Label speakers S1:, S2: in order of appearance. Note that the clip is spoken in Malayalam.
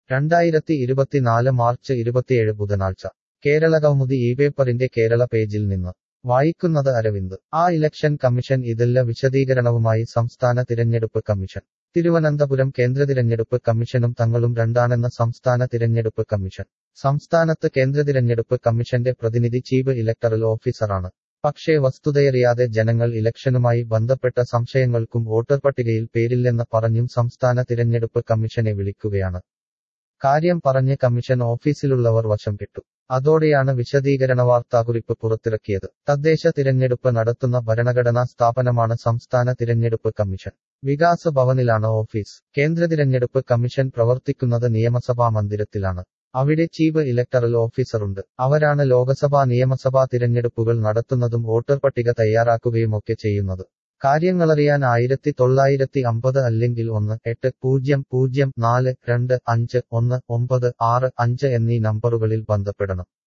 S1: രണ്ടായിരത്തി ഇരുപത്തിനാല് മാർച്ച് ഇരുപത്തിയേഴ് ബുധനാഴ്ച കേരള കൗമുദി ഈ പേപ്പറിന്റെ കേരള പേജിൽ നിന്ന് വായിക്കുന്നത് അരവിന്ദ് ആ ഇലക്ഷൻ കമ്മീഷൻ ഇതില്ല വിശദീകരണവുമായി സംസ്ഥാന തിരഞ്ഞെടുപ്പ് കമ്മീഷൻ തിരുവനന്തപുരം കേന്ദ്ര തിരഞ്ഞെടുപ്പ് കമ്മീഷനും തങ്ങളും രണ്ടാണെന്ന സംസ്ഥാന തിരഞ്ഞെടുപ്പ് കമ്മീഷൻ സംസ്ഥാനത്ത് കേന്ദ്ര തിരഞ്ഞെടുപ്പ് കമ്മീഷന്റെ പ്രതിനിധി ചീഫ് ഇലക്ടറൽ ഓഫീസറാണ് പക്ഷേ വസ്തുതയറിയാതെ ജനങ്ങൾ ഇലക്ഷനുമായി ബന്ധപ്പെട്ട സംശയങ്ങൾക്കും വോട്ടർ പട്ടികയിൽ പേരില്ലെന്ന് പറഞ്ഞും സംസ്ഥാന തിരഞ്ഞെടുപ്പ് കമ്മീഷനെ വിളിക്കുകയാണ് കാര്യം പറഞ്ഞ് കമ്മീഷൻ ഓഫീസിലുള്ളവർ വശം കെട്ടു അതോടെയാണ് വിശദീകരണ വാർത്താക്കുറിപ്പ് പുറത്തിറക്കിയത് തദ്ദേശ തിരഞ്ഞെടുപ്പ് നടത്തുന്ന ഭരണഘടനാ സ്ഥാപനമാണ് സംസ്ഥാന തിരഞ്ഞെടുപ്പ് കമ്മീഷൻ വികാസ് ഭവനിലാണ് ഓഫീസ് കേന്ദ്ര തിരഞ്ഞെടുപ്പ് കമ്മീഷൻ പ്രവർത്തിക്കുന്നത് നിയമസഭാ മന്ദിരത്തിലാണ് അവിടെ ചീഫ് ഇലക്ടറൽ ഓഫീസറുണ്ട് അവരാണ് ലോകസഭാ നിയമസഭാ തിരഞ്ഞെടുപ്പുകൾ നടത്തുന്നതും വോട്ടർ പട്ടിക തയ്യാറാക്കുകയുമൊക്കെ ചെയ്യുന്നത് കാര്യങ്ങളറിയാൻ ആയിരത്തി തൊള്ളായിരത്തി അമ്പത് അല്ലെങ്കിൽ ഒന്ന് എട്ട് പൂജ്യം പൂജ്യം നാല് രണ്ട് അഞ്ച് ഒന്ന് ഒമ്പത് ആറ് അഞ്ച് എന്നീ നമ്പറുകളിൽ ബന്ധപ്പെടണം